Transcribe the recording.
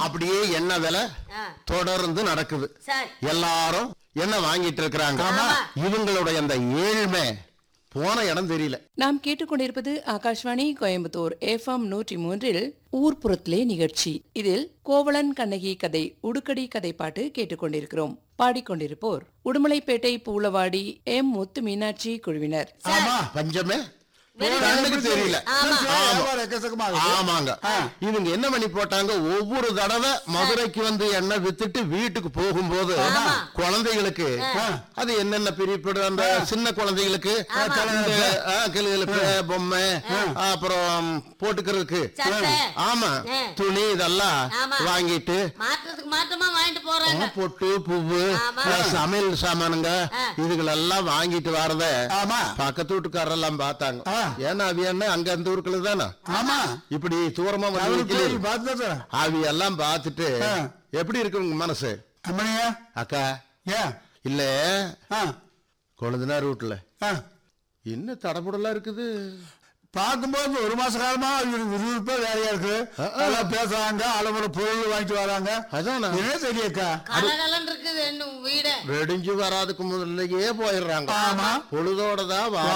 அப்படியே எண்ணெய் விலை ஆ, தொடர்ந்து நடக்குது சரி எல்லாரும் எண்ணெய் வாங்கிட்டு இருக்கிறாங்க ஆமா. இவங்களுடைய அந்த ஏழ்மை போன இடம் தெரியல நாம் கேட்டுக்கொண்டிருப்பது ஆகாஷ்வாணி கோயம்புத்தூர் எஃப்எம் நூற்றி மூன்றில் ஊர்ப்புறத்திலே நிகழ்ச்சி இதில் கோவலன் கண்ணகி கதை உடுக்கடி கதை பாட்டு கேட்டுக்கொண்டிருக்கிறோம் பாடிக்கொண்டிருப்போர் உடுமலைப்பேட்டை பூலவாடி எம் முத்து மீனாட்சி குழுவினர் ஆமா பஞ்சமே வெறும் கண்ணுக்கு தெரியல ஆமா. வியாபாரம் எக்கச்சக்கமா இருக்கு. ஆமாங்க இவங்க என்ன பண்ணி போட்டாங்க ஒவ்வொரு தடவை மதுரைக்கு வந்து எண்ணெய் வித்துட்டு வீட்டுக்கு போகும்போது குழந்தைகளுக்கு அது என்னென்ன பிரிப்படு அந்த சின்ன குழந்தைகளுக்கு இந்த, ஆ, கிளுகிளுப்பு பொம்மை அப்புறம் போட்டுக்கிறதுக்கு சட்டை. ஆமா ஆ. துணி இதெல்லாம் ஆமா. வாங்கிட்டு மாற்றத்துக்கு மாற்றமா வாங்கிட்டு போறாங்க பொட்டு பூவு ஆமா. ஆ, சமையல் சாமானுங்க ஆ. இதுகளெல்லாம் வாங்கிட்டு வரத ஆமா பக்கத்து வீட்டுக்காரெல்லாம் பார்த்தாங்க ஆ. ஏன்னா அவி என்ன அங்க அந்த ஊருக்குள்ள தானே ஆமா இப்படி தூரமா வந்து அவரு நிக்குது. போய் பார்த்துதான் அவி எல்லாம் பார்த்துட்டு ஆ. எப்படி இருக்கு உங்க மனசு அம்மனியா அக்கா ஏன் இல்ல ஆ கொழுந்தனார் வீட்டுல ஆ என்ன தடபுடலா இருக்குது பார்க்கும்போது ஒரு மாச காலமா இவருக்கு விறுவிறுப்பா வேலையா இருக்கு எல்லாம் பேசுறாங்க அளவுல பொருள் வாங்கிட்டு வராங்க அதானா என்ன தெரியக்கா கலகலன்னு இருக்குது இன்னும் வீடு வெடிஞ்சு வராதுக்கு முதல்லயே போயிடுறாங்க ஆமா. பொழுதோட தான்